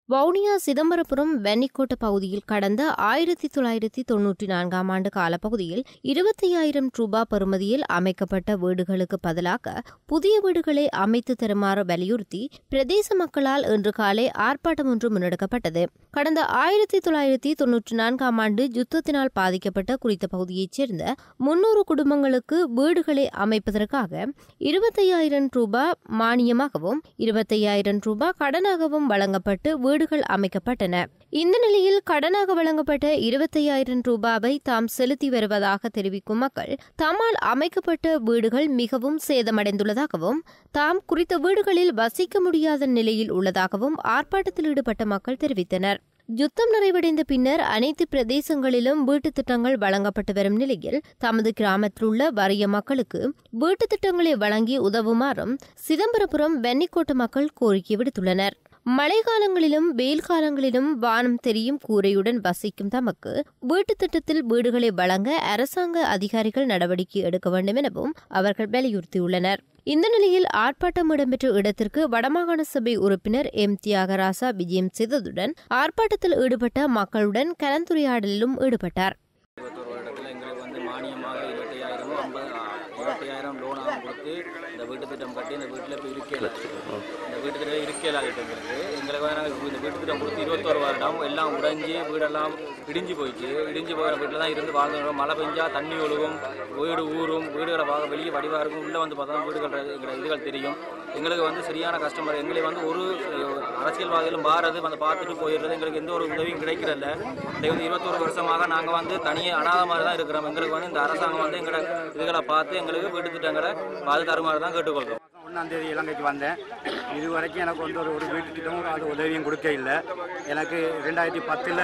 வவுனியா சிதம்பரபுரம் வெண்ணிக்கோட்ட பகுதியில் கடந்த ஆயிரத்தி தொள்ளாயிரத்தி தொன்னூற்றி நான்காம் ஆண்டு காலப்பகுதியில் இருபத்தையாயிரம் ரூபாய் பெறுமதியில் அமைக்கப்பட்ட வீடுகளுக்கு பதிலாக புதிய வீடுகளை அமைத்து தருமாறு வலியுறுத்தி பிரதேச மக்களால் இன்று காலை ஆர்ப்பாட்டம் ஒன்று முன்னெடுக்கப்பட்டது கடந்த ஆயிரத்தி தொள்ளாயிரத்தி தொன்னூற்றி நான்காம் ஆண்டு யுத்தத்தினால் பாதிக்கப்பட்ட குறித்த பகுதியைச் சேர்ந்த முன்னூறு குடும்பங்களுக்கு வீடுகளை அமைப்பதற்காக இருபத்தையாயிரம் ரூபாய் மானியமாகவும் இருபத்தையாயிரம் ரூபாய் கடனாகவும் வழங்கப்பட்டு வீடுகள் அமைக்கப்பட்டன இந்த நிலையில் கடனாக வழங்கப்பட்ட இருபத்தையாயிரம் ரூபாவை தாம் செலுத்தி வருவதாக தெரிவிக்கும் மக்கள் தம்மால் அமைக்கப்பட்ட வீடுகள் மிகவும் சேதமடைந்துள்ளதாகவும் தாம் குறித்த வீடுகளில் வசிக்க முடியாத நிலையில் உள்ளதாகவும் ஆர்ப்பாட்டத்தில் ஈடுபட்ட மக்கள் தெரிவித்தனர் யுத்தம் நிறைவடைந்த பின்னர் அனைத்து பிரதேசங்களிலும் வீட்டுத் திட்டங்கள் வழங்கப்பட்டு வரும் நிலையில் தமது கிராமத்தில் உள்ள வறிய மக்களுக்கு வீட்டுத் திட்டங்களை வழங்கி உதவுமாறும் சிதம்பரபுரம் வெண்ணிக்கோட்ட மக்கள் கோரிக்கை விடுத்துள்ளனர் மழைக்காலங்களிலும் வெயில் காலங்களிலும் வானம் தெரியும் கூரையுடன் வசிக்கும் தமக்கு வீட்டுத் திட்டத்தில் வீடுகளை வழங்க அரசாங்க அதிகாரிகள் நடவடிக்கை எடுக்க வேண்டும் எனவும் அவர்கள் வலியுறுத்தியுள்ளனர் இந்த நிலையில் ஆர்ப்பாட்டம் இடம்பெற்ற இடத்திற்கு வடமாகாண சபை உறுப்பினர் எம் தியாகராசா விஜயம் செய்ததுடன் ஆர்ப்பாட்டத்தில் ஈடுபட்ட மக்களுடன் கலந்துரையாடலிலும் ஈடுபட்டார் இருபத்தொரு வருடத்தில் எங்களுக்கு வந்து மானியமாக இருபத்தையாயிரமும் ஐம்பது இருபத்தையாயிரம் லோனாக கொடுத்து இந்த வீட்டு திட்டம் கட்டி இந்த வீட்டில் இப்போ இருக்கல இந்த வீட்டு திட்டம் இருக்கல ஆகிட்டு எங்களுக்கு எங்களுக்கு வந்து நாங்கள் இந்த வீட்டு திட்டம் கொடுத்து இருபத்தொரு வருடம் எல்லாம் உடைஞ்சி வீடெல்லாம் இடிஞ்சு போயிடுச்சு இடிஞ்சு போகிற வீட்டில் தான் இருந்து வாழ்ந்துருக்கோம் மழை பெஞ்சா தண்ணி ஒழுகும் வீடு ஊறும் வீடுகளை பார்க்க வெளியே வடிவாக இருக்கும் உள்ளே வந்து பார்த்தா வீடுகள் எங்களை இதுகள் தெரியும் எங்களுக்கு வந்து சரியான கஸ்டமர் எங்களுக்கு வந்து ஒரு அரசியல்வாதிகளும் பாரது வந்து பார்த்துட்டு போயிடுறது எங்களுக்கு எந்த ஒரு உதவியும் கிடைக்கிறதில்ல இதை வந்து இருபத்தொரு வருஷமாக நாங்கள் வந்து தனியாக அனாத மாதிரி தான் இருக்கிறோம் எங்களுக்கு வந்து இந்த அரசாங்கம் வந்து எங்களை இதுகளை பார்த்து எங்களுக்கு வீட்டு திட்டங்களை பார்த்து தருமாறு தான் கேட்டுக்கொள்கிறோம் ஒன்றாம் தேதி இலங்கைக்கு வந்தேன் இது வரைக்கும் எனக்கு வந்து ஒரு ஒரு வீட்டு திட்டமும் அது உதவியும் கொடுக்க இல்லை எனக்கு ரெண்டாயிரத்தி பத்தில்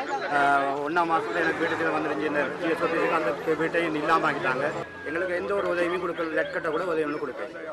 ஒன்றாம் மாதத்தில் எனக்கு வீட்டு திட்டம் வந்துருந்துச்சு இந்த ஜிஎஸ் ஆஃபீஸுக்கு அந்த வீட்டையும் இல்லாமல் ஆக்கிட்டாங்க எங்களுக்கு எந்த ஒரு உதவியும் கொடுக்கல லெட்கட்டை கூட உதவி ஒன்றும் கொடுக்கல